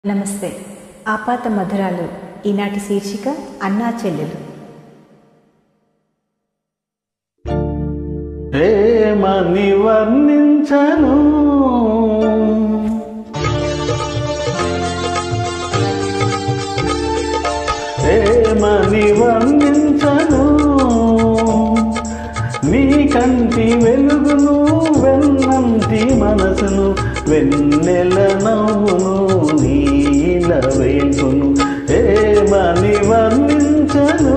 నమస్తే ఆపాత మధురాలు ఈనాటి శీర్షిక అన్నా చెల్లెలు ప్రేమని వర్ణించను ప్రేమని వర్ణించను నీ కంటి వెలుగును వెన్నంటి మనసును వెన్నెల నవ్వును నీల వేసును ప్రేమని వర్ణించను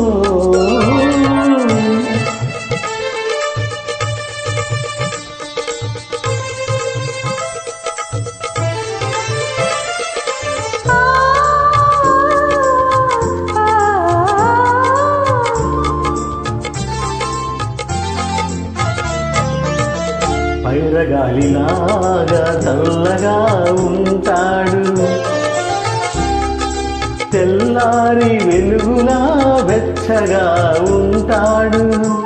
పైరగాలిలాగా చల్లగా ఉంటాడు తెల్లారి వెలుగులా వెచ్చగా ఉంటాడు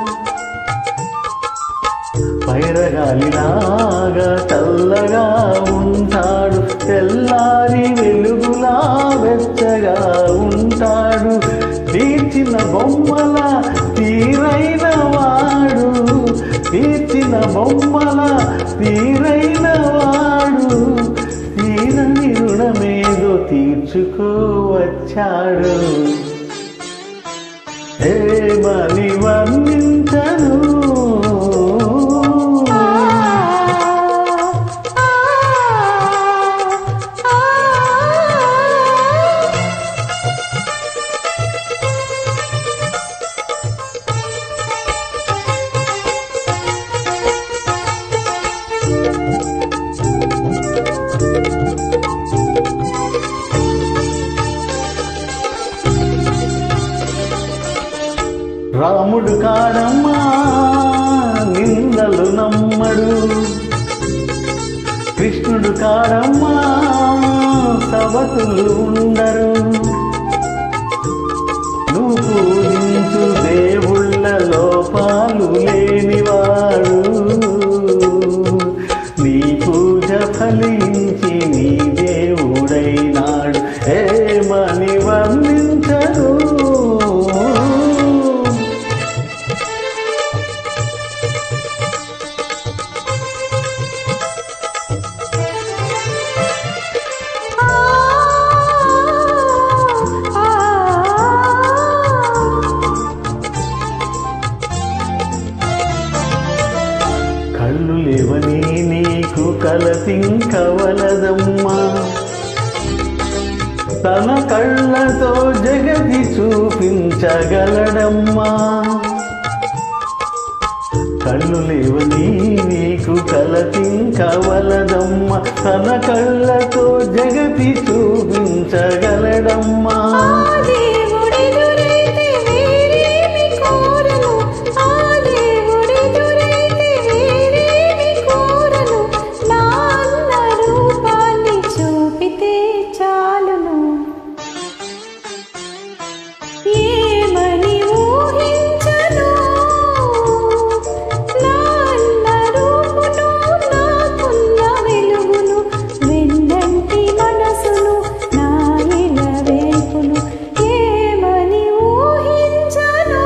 పైరగాలిలాగా చల్లగా ఉంటాడు తెల్లారి వెలుగులా వెచ్చగా ఉంటాడు తీర్చిన బొమ్మల తీరైన వాడు తీర్చిన బొమ్మల తీరైన వాడు తీరని రుణమేదో తీర్చుకోవచ్చాడు ఏమని వర్ణించను రాముడు కాడమ్మా నిందలు నమ్మడు కృష్ణుడు కాడమ్మా సవతులు ఉండరు నువ్వు పూజించు దేవుళ్ళ లోపాలు లేనివాడు నీ పూజ ఫలించి నీ దేవుడైనాడు ఏమని వర్ణించరు కళ్ళు లేవని నీకు కలసింకవలదమ్మా తన కళ్ళతో జగతి చూపించగలడమ్మా కళ్ళు లేవని నీకు కలసింకవలదమ్మా తన కళ్ళతో జగతి చూపించగలడమ్మా దేవుడెదురైతే వేరేమి కోరను ఆ దేవుడెదురైతే వేరేమి కోరను నా అన్న రూపాన్ని చూపితే చాలును ఏమని ఊహించను నా అన్న రూపును నాకున్న వెలుగును వెన్నంటి మనసును నా ఇల వేపును ఏమని ఊహించను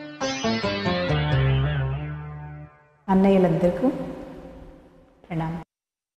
అన్నయ్యలందరికీ ప్రణామం